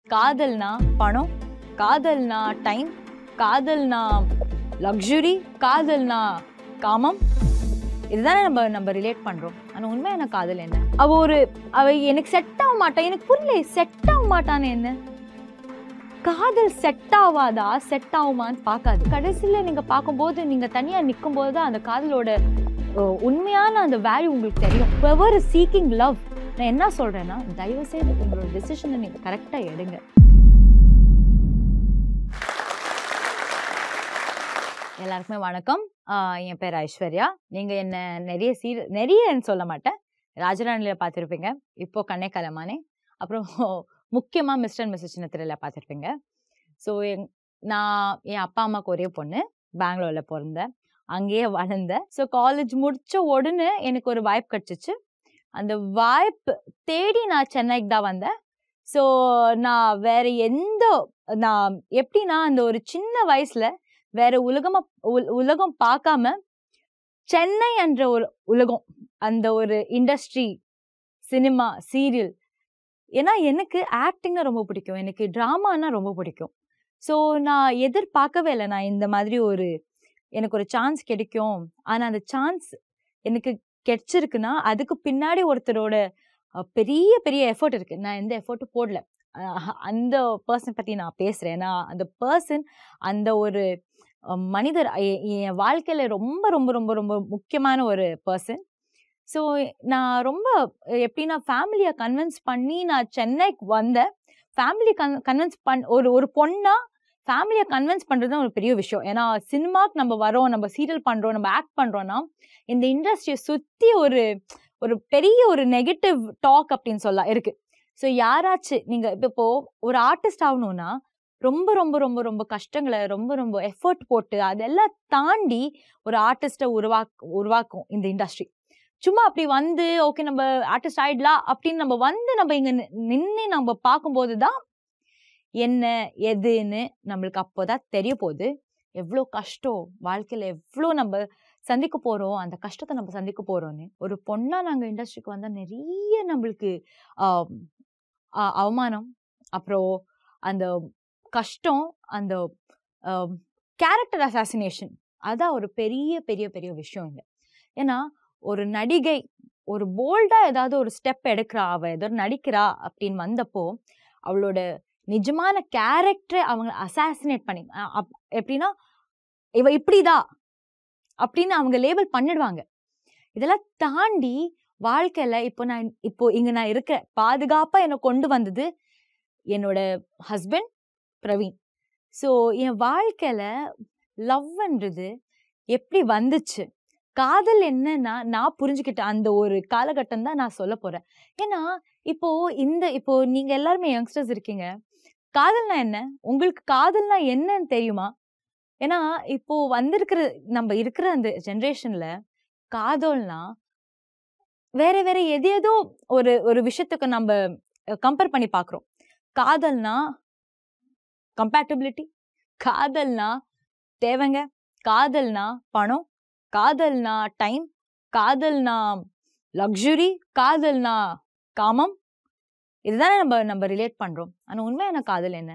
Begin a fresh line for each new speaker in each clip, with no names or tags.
காதல்னா பணம் காதல்னா டைம் காதல்னா லக்ஸுரி காதல்னா காமம் இதுதானே நம்ம நம்ம ரிலேட் பண்றோம் ஆனா உண்மையான காதல் என்ன அவ ஒரு அவ எனக்கு செட் ஆக மாட்டா எனக்கு புரியல செட் ஆக மாட்டான்னு என்ன காதல் செட் ஆவாதா செட் ஆகுமான்னு பார்க்காது கடைசியில் நீங்க பார்க்கும்போது நீங்க தனியா நிற்கும் போது தான் அந்த காதலோட அஹ், உண்மையான அந்த வேல்யூ உங்களுக்கு தெரியும் எவர் சீக்கிங் லவ் நான் என்ன சொல்றேன்னா தயவு செய்து உங்களோட டெசிஷனை நீங்க கரெக்டா எடுங்க எல்லாருக்குமே வணக்கம் ஆஹ் என் பேர் ஐஸ்வர்யா நீங்க என்ன நிறைய சீர நிறையன்னு சொல்ல மாட்டேன் ராஜராணில பார்த்துருப்பீங்க இப்போ கண்ணே கலமானே அப்புறம் முக்கியமா மிஸ்டர் அண்ட் மிஸ்ஸஸ் சின்னத்திரையில பார்த்துருப்பீங்க ஸோ நான் என் அப்பா அம்மாவுக்கு ஒரே பொண்ணு பெங்களூர்ல பிறந்தேன் அங்கேயே வளர்ந்தேன் ஸோ காலேஜ் முடிச்ச உடனே எனக்கு ஒரு வாய்ப்பு கிடைச்சிச்சு அந்த வாய்ப்பு தேடி நான் சென்னைக்கு தான் வந்தேன் ஸோ நான் வேற எந்த நான் எப்படின்னா அந்த ஒரு சின்ன வயசுல வேற உலகமா உல- உலகம் பார்க்காம சென்னை என்ற ஒரு உலகம் அந்த ஒரு இண்டஸ்ட்ரி சினிமா சீரியல் ஏன்னா எனக்கு ஆக்டிங்னா ரொம்ப பிடிக்கும் எனக்கு ட்ராமானா ரொம்ப பிடிக்கும் ஸோ நான் எதிர்பார்க்கவே இல்லை நான் இந்த மாதிரி ஒரு எனக்கு ஒரு சான்ஸ் கிடைக்கும் ஆனா அந்த சான்ஸ் எனக்கு கிடைச்சிருக்குன்னா அதுக்கு பின்னாடி ஒருத்தரோட அஹ், பெரிய பெரிய எஃபர்ட் இருக்கு நான் எந்த எஃபர்ட்டும் போடல அஹ், அந்த பர்சன் பத்தி நான் பேசுறேன் நான் அந்த பர்சன் அந்த ஒரு அஹ், மனிதர் எ- என் வாழ்க்கையில ரொம்ப ரொம்ப ரொம்ப ரொம்ப முக்கியமான ஒரு பர்சன் ஸோ நான் ரொம்ப அஹ், எப்படின்னா ஃபேமிலியை கன்வின்ஸ் பண்ணி நான் சென்னைக்கு வந்தேன் ஃபேமிலி கன் கன்வின்ஸ் பண் ஒரு ஒரு பொண்ணா ஃபேமிலியை கன்வின்ஸ் பண்ணுறது தான் ஒரு பெரிய விஷயம் ஏன்னா சினிமாக்கு நம்ம வரோம் நம்ம சீரியல் பண்ணுறோம் நம்ம ஆக்ட் பண்ணுறோன்னா இந்த இண்டஸ்ட்ரியை சுற்றி ஒரு ஒரு பெரிய ஒரு நெகட்டிவ் டாக் அப்படின்னு சொல்லலாம் இருக்கு ஸோ யாராச்சும் நீங்கள் இப்போ ஒரு ஆர்டிஸ்ட் ஆகணும்னா ரொம்ப ரொம்ப ரொம்ப ரொம்ப கஷ்டங்களை ரொம்ப ரொம்ப எஃபர்ட் போட்டு அதெல்லாம் தாண்டி ஒரு ஆர்டிஸ்ட்டை உருவாக் உருவாக்கும் இந்த இண்டஸ்ட்ரி சும்மா அப்படி வந்து ஓகே நம்ம ஆர்டிஸ்ட் ஆயிடலாம் அப்படின்னு நம்ம வந்து நம்ம இங்க நின்று நம்ம பார்க்கும்போது தான் என்ன எதுன்னு நம்மளுக்கு அப்போதான் தெரிய போகுது எவ்வளோ கஷ்டம் வாழ்க்கையில எவ்வளோ நம்ம சந்திக்க போறோம் அந்த கஷ்டத்தை நம்ம சந்திக்க போறோம்னு ஒரு பொண்ணா நாங்க இண்டஸ்ட்ரிக்கு வந்தா நிறைய நம்மளுக்கு ஆம், அ- அவமானம் அப்புறம் அந்த கஷ்டம் அந்த கேரக்டர் அசாசினேஷன் அதான் ஒரு பெரிய பெரிய பெரிய விஷயம் இல்லை ஏன்னா ஒரு நடிகை ஒரு போல்டா ஏதாவது ஒரு ஸ்டெப் எடுக்கிறா அவ ஏதோ நடிக்கிறா அப்படின்னு வந்தப்போ அவளோட நிஜமான கேரக்டரை அவங்க அசாசினேட் பண்ணி அ- அப்- எப்படின்னா இவ இப்படிதா அப்படின்னு அவங்க லேபிள் பண்ணிடுவாங்க இதெல்லாம் தாண்டி வாழ்க்கையில இப்போ நான் இப்போ இங்க நான் இருக்கிறேன் பாதுகாப்பா என்னை கொண்டு வந்தது என்னோட ஹஸ்பண்ட் பிரவீன் ஸோ என் வாழ்க்கையில லவ்ன்றது எப்படி வந்துச்சு காதல் என்னன்னா நான் புரிஞ்சுக்கிட்ட அந்த ஒரு காலகட்டம் தான் நான் சொல்ல போறேன் ஏன்னா இப்போ இந்த இப்போ நீங்க எல்லாருமே யங்ஸ்டர்ஸ் இருக்கீங்க காதல்னா என்ன உங்களுக்கு காதல்னா என்னன்னு தெரியுமா ஏன்னா இப்போ வந்திருக்கிற நம்ம இருக்கிற அந்த ஜென்ரேஷன்ல காதல்னா வேற வேற எது ஏதோ ஒரு ஒரு விஷயத்துக்கு நம்ம கம்பேர் பண்ணி பார்க்குறோம் காதல்னா கம்பேட்டபிலிட்டி காதல்னா தேவைங்க காதல்னா பணம் காதல்னா டைம் காதல்னா லக்ஸுரி காதல்னா காமம் இதுதானே நம்ம நம்ம ரிலேட் பண்றோம் ஆனா உண்மையான காதல் என்ன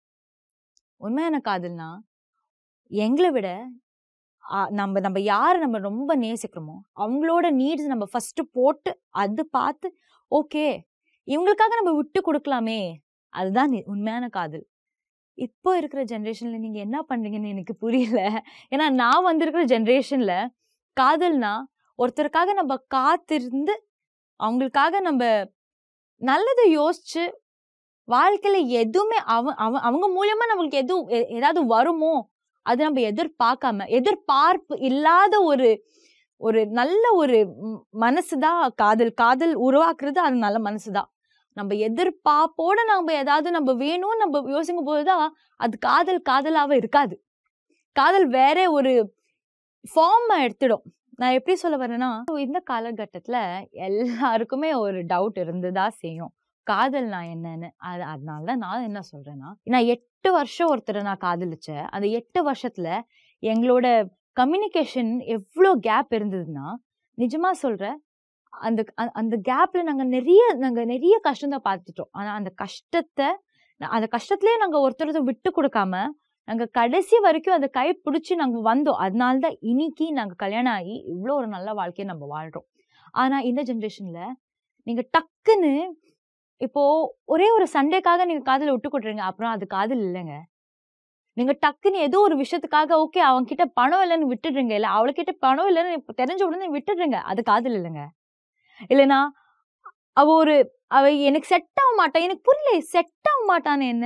உண்மையான காதல்னா எங்களை விட ஆ, நம்ம நம்ம யாரை நம்ம ரொம்ப நேசிக்கிறோமோ அவங்களோட நீட்ஸ் நம்ம ஃபர்ஸ்ட் போட்டு அது பார்த்து ஓகே இவங்களுக்காக நம்ம விட்டு கொடுக்கலாமே அதுதான் நி- உண்மையான காதல் இப்போ இருக்கிற ஜென்ரேஷன்ல நீங்க என்ன பண்றீங்கன்னு எனக்கு புரியல ஏன்னா நான் வந்திருக்கிற ஜென்ரேஷன்ல காதல்னா ஒருத்தருக்காக நம்ம காத்திருந்து அவங்களுக்காக நம்ம நல்லதை யோசிச்சு வாழ்க்கையில எதுவுமே அவ அவ- அவங்க மூலியமா நம்மளுக்கு எதுவும் எ- ஏதாவது வருமோ அது நம்ம எதிர்பார்க்காம எதிர்பார்ப்பு இல்லாத ஒரு ஒரு நல்ல ஒரு ம், மனசுதான் காதல் காதல் உருவாக்குறது அது நல்ல மனசுதான் நம்ம எதிர்பார்ப்போட நம்ம ஏதாவது நம்ம வேணும்னு நம்ம யோசிக்கும் போதுதான் அது காதல் காதலாவே இருக்காது காதல் வேற ஒரு ஃபார்ம் எடுத்துடும் நான் எப்படி சொல்ல வரேன்னா இந்த காலகட்டத்துல எல்லாருக்குமே ஒரு டவுட் இருந்துதா செய்யும் காதல்னா என்னன்னு அது அதனால தான் நான் என்ன சொல்றேன்னா நான் எட்டு வருஷம் ஒருத்தரை நான் காதலிச்சேன் அந்த எட்டு வருஷத்துல எங்களோட கம்யூனிகேஷன் எவ்வளோ கேப் இருந்ததுன்னா நிஜமா சொல்றேன் அந்த அ- அந்த கேப்ல நாங்க நிறைய நாங்க நிறைய கஷ்டம் தான் பார்த்துட்டோம் ஆனா அந்த கஷ்டத்தை நா- அந்த கஷ்டத்திலே நாங்க ஒருத்தர் விட்டு கொடுக்காம நாங்க கடைசி வரைக்கும் அதை கை பிடிச்சி நாங்க வந்தோம் அதனால தான் இன்னைக்கு நாங்க கல்யாணம் ஆகி இவ்வளோ ஒரு நல்ல வாழ்க்கையை நம்ம வாழ்றோம் ஆனா இந்த ஜென்ரேஷன்ல நீங்க டக்குன்னு இப்போ ஒரே ஒரு சண்டேக்காக நீங்க காதல விட்டு கொடுறீங்க அப்புறம் அது காதல் இல்லைங்க நீங்க டக்குன்னு ஏதோ ஒரு விஷயத்துக்காக ஓகே அவங்க கிட்ட பணம் இல்லைன்னு விட்டுடுறீங்க இல்ல அவளுக்கிட்ட பணம் இல்லைன்னு இப்ப தெரிஞ்ச உடனே விட்டுடுறீங்க அது காதல் இல்லைங்க இல்லைன்னா அவ ஒரு அவ எனக்கு செட் ஆக மாட்டா எனக்கு புரியல செட் ஆக மாட்டான்னு என்ன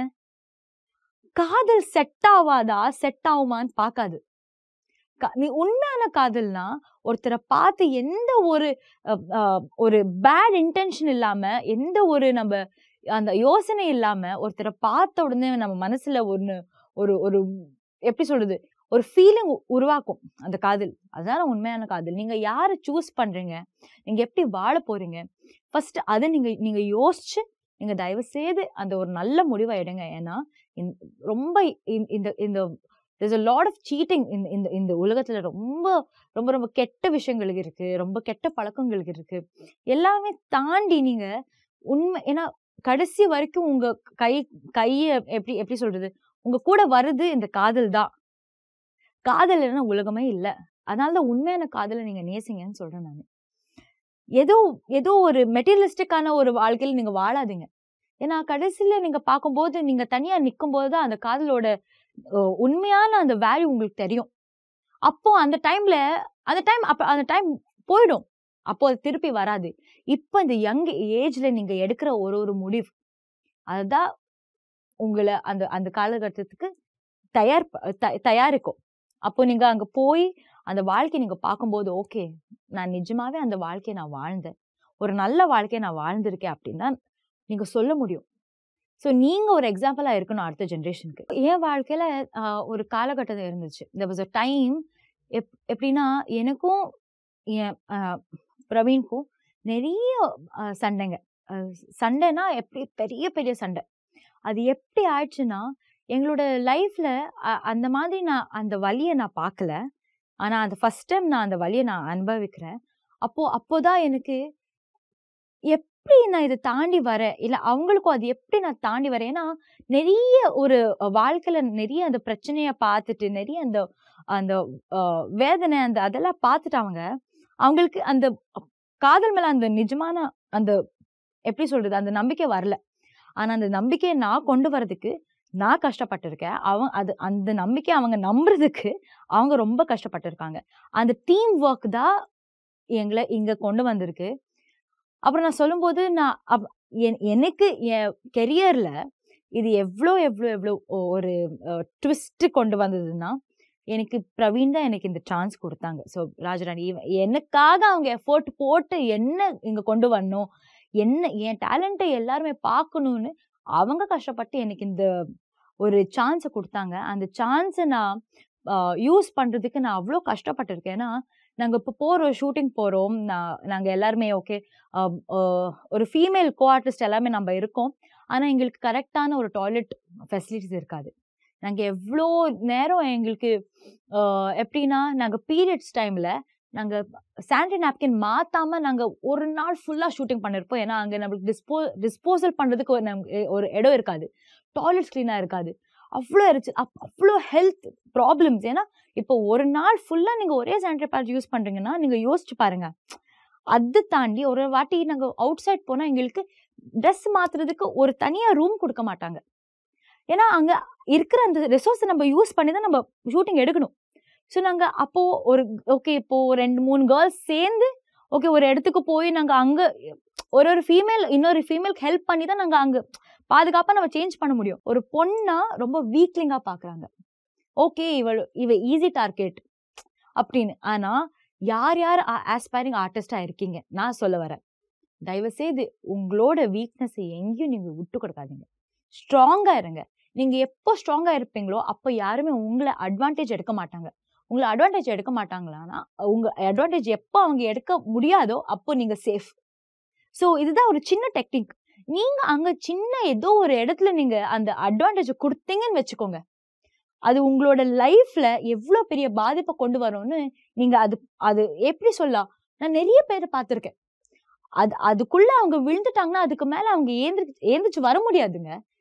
காதல் செட் ஆவாதா செட் ஆகுமான்னு பார்க்காது கா- நீ உண்மையான காதல்னா ஒருத்தரை பார்த்து எந்த ஒரு அஹ், அஹ், ஒரு பேட் இன்டென்ஷன் இல்லாம எந்த ஒரு நம்ம அந்த யோசனை இல்லாம ஒருத்தரை பார்த்த உடனே நம்ம மனசுல ஒண்ணு ஒரு ஒரு எப்படி சொல்றது ஒரு ஃபீலிங் உருவாக்கும் அந்த காதல் அதுதான் உண்மையான காதல் நீங்க யாரை சூஸ் பண்றீங்க நீங்க எப்படி வாழ போறீங்க ஃபர்ஸ்ட் அதை நீங்க நீங்க யோசிச்சு நீங்க தயவு செய்து அந்த ஒரு நல்ல முடிவை எடுங்க ஏன்னா இந்த- ரொம்ப இந்த- இந்த இந்த there's a lot of cheating இந்த இந்த இந்த உலகத்துல ரொம்ப ரொம்ப ரொம்ப கெட்ட விஷயங்கள் இருக்கு ரொம்ப கெட்ட பழக்கங்கள் இருக்கு எல்லாமே தாண்டி நீங்க உண்மை ஏன்னா கடைசி வரைக்கும் உங்க கை கைய எப்படி எப்படி சொல்றது உங்க கூட வருது இந்த காதல் தான் காதல் இல்லைன்னா உலகமே இல்ல அதனால தான் உண்மையான காதலை நீங்க நேசிங்கன்னு சொல்றேன் நான் ஏதோ ஏதோ ஒரு மெட்டீரியலிஸ்டிக்கான ஒரு வாழ்க்கையில நீங்க வாழாதீங்க ஏன்னா கடைசியில நீங்க பார்க்கும்போது நீங்க தனியா நிற்கும் போது தான் அந்த காதலோட அஹ், உண்மையான அந்த வேல்யூ உங்களுக்கு தெரியும் அப்போ அந்த டைம்ல அந்த டைம் அப்ப அந்த டைம் போயிடும் அப்போ அது திருப்பி வராது இப்போ இந்த யங் ஏஜ்ல நீங்க எடுக்கிற ஒரு ஒரு முடிவு அதுதான் உங்களை அந்த அந்த காலகட்டத்துக்கு தயார் ப- த- தயாரிக்கும் அப்போ நீங்க அங்க போய் அந்த வாழ்க்கையை நீங்க பார்க்கும்போது ஓகே நான் நிஜமாவே அந்த வாழ்க்கையை நான் வாழ்ந்தேன் ஒரு நல்ல வாழ்க்கையை நான் வாழ்ந்திருக்கேன் அப்படின்னு தான் நீங்க சொல்ல முடியும் ஸோ நீங்க ஒரு எக்ஸாம்பிளா இருக்கணும் அடுத்த ஜென்ரேஷனுக்கு என் வாழ்க்கையில ஆஹ், ஒரு காலகட்டம் இருந்துச்சு there was a டைம் எப் எப்படின்னா எனக்கும் என் ஆஹ், பிரவீன்க்கும் நிறைய ஆஹ், சண்டைங்க ஆஹ், சண்டைனா எப்படி பெரிய பெரிய சண்டை அது எப்படி ஆயிடுச்சுன்னா எங்களோட லைஃப்ல அந்த மாதிரி நான் அந்த வலியை நான் பார்க்கல ஆனா அந்த ஃபர்ஸ்ட் டைம் நான் அந்த வலியை நான் அனுபவிக்கிறேன் அப்போ அப்போதான் எனக்கு எப்படி நான் இதை தாண்டி வரேன் இல்ல அவங்களுக்கும் அது எப்படி நான் தாண்டி வரேன் ஏன்னா நிறைய ஒரு அஹ், வாழ்க்கையில நிறைய அந்த பிரச்சனைய பார்த்துட்டு நிறைய அந்த அந்த அஹ், வேதனை அந்த அதெல்லாம் பார்த்துட்டு அவங்க அவங்களுக்கு அந்த காதல் மேல அந்த நிஜமான அந்த எப்படி சொல்றது அந்த நம்பிக்கை வரல ஆனா அந்த நம்பிக்கையை நான் கொண்டு வரதுக்கு நான் கஷ்டப்பட்டிருக்கேன் அவங்க அது அந்த நம்பிக்கை அவங்க நம்புறதுக்கு அவங்க ரொம்ப கஷ்டப்பட்டிருக்காங்க அந்த டீம் ஒர்க் தான் எங்களை இங்க கொண்டு வந்திருக்கு அப்புறம் நான் சொல்லும்போது நான் அப்- என்- எனக்கு என் கெரியர்ல இது எவ்வளோ எவ்வளோ எவ்வளோ ஒ- ஒரு ட்விஸ்ட் கொண்டு வந்ததுன்னா எனக்கு பிரவீன் தான் எனக்கு இந்த சான்ஸ் கொடுத்தாங்க ஸோ ராஜராணி இவ- எனக்காக அவங்க எஃபோர்ட் போட்டு என்ன இங்க கொண்டு வரணும் என்ன என் டேலண்ட்டை எல்லாருமே பார்க்கணும்னு அவங்க கஷ்டப்பட்டு எனக்கு இந்த ஒரு சான்ஸை கொடுத்தாங்க அந்த சான்ஸை நான் யூஸ் பண்றதுக்கு நான் அவ்வளோ கஷ்டப்பட்டிருக்கேன் ஏன்னா நாங்கள் இப்போ போகிறோம் ஷூட்டிங் போகிறோம் நான் நாங்கள் எல்லாருமே ஓகே ஒரு ஃபீமேல் கோ ஆர்டிஸ்ட் எல்லாமே நம்ம இருக்கோம் ஆனால் எங்களுக்கு கரெக்டான ஒரு டாய்லெட் ஃபெசிலிட்டிஸ் இருக்காது நாங்கள் எவ்வளோ நேரம் எங்களுக்கு ஆஹ், எப்படின்னா நாங்கள் பீரியட்ஸ் டைமில் நாங்கள் சானிடரி நாப்கின் மாற்றாம நாங்கள் ஒரு நாள் ஃபுல்லாக ஷூட்டிங் பண்ணியிருப்போம் ஏன்னா அங்கே நம்மளுக்கு டிஸ்போ டிஸ்போசல் பண்ணுறதுக்கு ஒரு நமக்கு ஒரு இடம் இருக்காது டாய்லெட்ஸ் க்ளீனாக இருக்காது அவ்வளோ இருச்சு அப் அவ்வளோ ஹெல்த் ப்ராப்ளம்ஸ் ஏன்னா இப்போ ஒரு நாள் ஃபுல்லாக நீங்கள் ஒரே சானிடரி பேட் யூஸ் பண்ணுறீங்கன்னா நீங்கள் யோசிச்சு பாருங்க அது தாண்டி ஒரு வாட்டி நாங்கள் அவுட் சைட் போனால் எங்களுக்கு ட்ரெஸ் மாத்துறதுக்கு ஒரு தனியாக ரூம் கொடுக்க மாட்டாங்க ஏன்னா அங்கே இருக்கிற அந்த ரிசோர்ஸை நம்ம யூஸ் பண்ணி தான் நம்ம ஷூட்டிங் எடுக்கணும் ஸோ நாங்கள் அப்போ ஒரு ஓகே இப்போ ஒரு ரெண்டு மூணு கேர்ள்ஸ் சேர்ந்து ஓகே ஒரு இடத்துக்கு போய் நாங்கள் அங்கே ஒரு ஒரு ஃபீமேல் இன்னொரு ஃபீமேலுக்கு ஹெல்ப் பண்ணி தான் நாங்கள் அங்கே பாதுகாப்பாக நம்ம சேஞ்ச் பண்ண முடியும் ஒரு பொண்ணா ரொம்ப வீக்லிங்காக பார்க்குறாங்க ஓகே இவள் இவ ஈஸி டார்கெட் அப்படின்னு ஆனா யார் யார் ஆஸ்பைரிங் ஆர்டிஸ்டா இருக்கீங்க நான் சொல்ல வரேன் தயவு செய்து உங்களோட வீக்னஸ் எங்கேயும் நீங்க விட்டு கொடுக்காதீங்க ஸ்ட்ராங்கா இருங்க நீங்க எப்போ ஸ்ட்ராங்கா இருப்பீங்களோ அப்போ யாருமே உங்களை அட்வான்டேஜ் எடுக்க மாட்டாங்க உங்களை அட்வான்டேஜ் எடுக்க மாட்டாங்களான்னா உங்க அட்வான்டேஜ் எப்போ அவங்க எடுக்க முடியாதோ அப்போ நீங்க சேஃப் ஸோ இதுதான் ஒரு சின்ன டெக்னிக் நீங்க அங்க சின்ன ஏதோ ஒரு இடத்துல நீங்க அந்த அட்வான்டேஜ் கொடுத்தீங்கன்னு வச்சுக்கோங்க அது உங்களோட லைஃப்ல எவ்வளோ பெரிய பாதிப்பை கொண்டு வரும்னு நீங்க அது அது எப்படி சொல்லலாம் நான் நிறைய பேரை பார்த்துருக்கேன் அது அதுக்குள்ள அவங்க விழுந்துட்டாங்கன்னா அதுக்கு மேல அவங்க ஏந்திரி ஏந்திரிச்சு வர முடியாதுங்க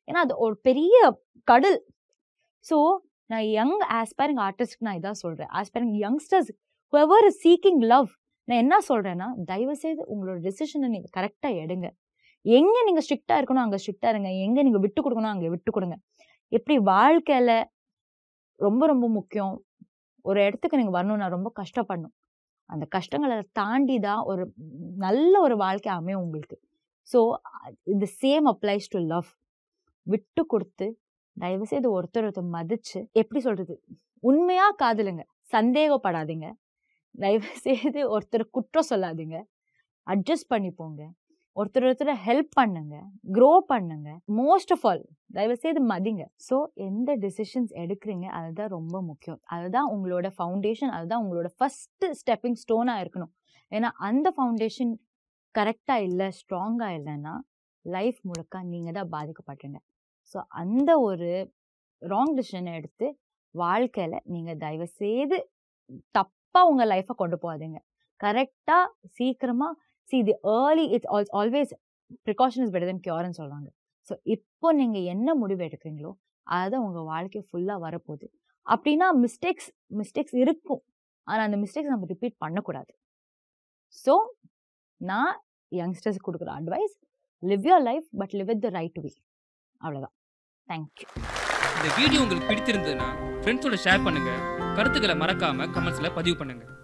ஏன்னா அது ஒரு பெரிய கடல் ஸோ நான் யங் ஆஸ்பைரிங் ஆர்டிஸ்ட்க்கு நான் இதான் சொல்கிறேன் aspiring youngsters whoever is seeking love நான் என்ன சொல்கிறேன்னா தயவுசெய்து உங்களோட டெசிஷனை நீங்கள் கரெக்டாக எடுங்க எங்கே நீங்கள் ஸ்ட்ரிக்டாக இருக்கணும் அங்கே ஸ்ட்ரிக்டாக இருங்க எங்கே நீங்கள் விட்டு கொடுக்கணும் அங்கே விட்டு கொடுங்க எப்படி வாழ்க்கையில் ரொம்ப ரொம்ப முக்கியம் ஒரு இடத்துக்கு நீங்கள் வரணும்னா ரொம்ப கஷ்டப்படணும் அந்த கஷ்டங்களை தாண்டி தான் ஒரு நல்ல ஒரு வாழ்க்கை அமையும் உங்களுக்கு ஸோ இந்த சேம் அப்ளைஸ் டு லவ் விட்டு கொடுத்து தயவுசெய்து ஒருத்தர் ஒருத்தர் மதிச்சு எப்படி சொல்றது உண்மையா காதலுங்க சந்தேகப்படாதீங்க தயவு செய்து ஒருத்தர் குற்றம் சொல்லாதீங்க அட்ஜஸ்ட் பண்ணி போங்க ஒருத்தர் ஒருத்தர் ஹெல்ப் பண்ணுங்க க்ரோ பண்ணுங்க மோஸ்ட் ஆஃப் ஆல் தயவு செய்து மதிங்க ஸோ எந்த டெசிஷன்ஸ் எடுக்கிறீங்க அதுதான் ரொம்ப முக்கியம் அதுதான் உங்களோட ஃபவுண்டேஷன் அதுதான் உங்களோட ஃபர்ஸ்ட் ஸ்டெப்பிங் ஸ்டோனாக இருக்கணும் ஏன்னா அந்த ஃபவுண்டேஷன் கரெக்டாக இல்லை ஸ்ட்ராங்காக இல்லைன்னா லைஃப் முழுக்க நீங்கள் தான் பாதிக்கப்பட்டீங்க ஸோ அந்த ஒரு ராங் டிசிஷனை எடுத்து வாழ்க்கையில் நீங்கள் தயவு செய்து தப்பாக உங்கள் லைஃப்பை கொண்டு போகாதீங்க கரெக்டாக சீக்கிரமாக see the early it's also always precaution is better then கியூர்னு சொல்கிறாங்க ஸோ இப்போ நீங்கள் என்ன முடிவு எடுக்கிறீங்களோ அதுதான் உங்கள் வாழ்க்கை ஃபுல்லாக வரப்போகுது அப்படின்னா மிஸ்டேக்ஸ் மிஸ்டேக்ஸ் இருக்கும் ஆனால் அந்த மிஸ்டேக்ஸ் நம்ம ரிப்பீட் பண்ணக்கூடாது ஸோ நான் யங்ஸ்டர்ஸ் கொடுக்குற advice live your life but live with the right way அவ்வளோதான் தேங்க்யூ
இந்த வீடியோ உங்களுக்கு பிடித்திருந்ததுன்னா ஃப்ரெண்ட்ஸோட ஷேர் பண்ணுங்க கருத்துக்களை மறக்காம கமெண்ட்ஸ்ல பதிவு பண்ணுங்க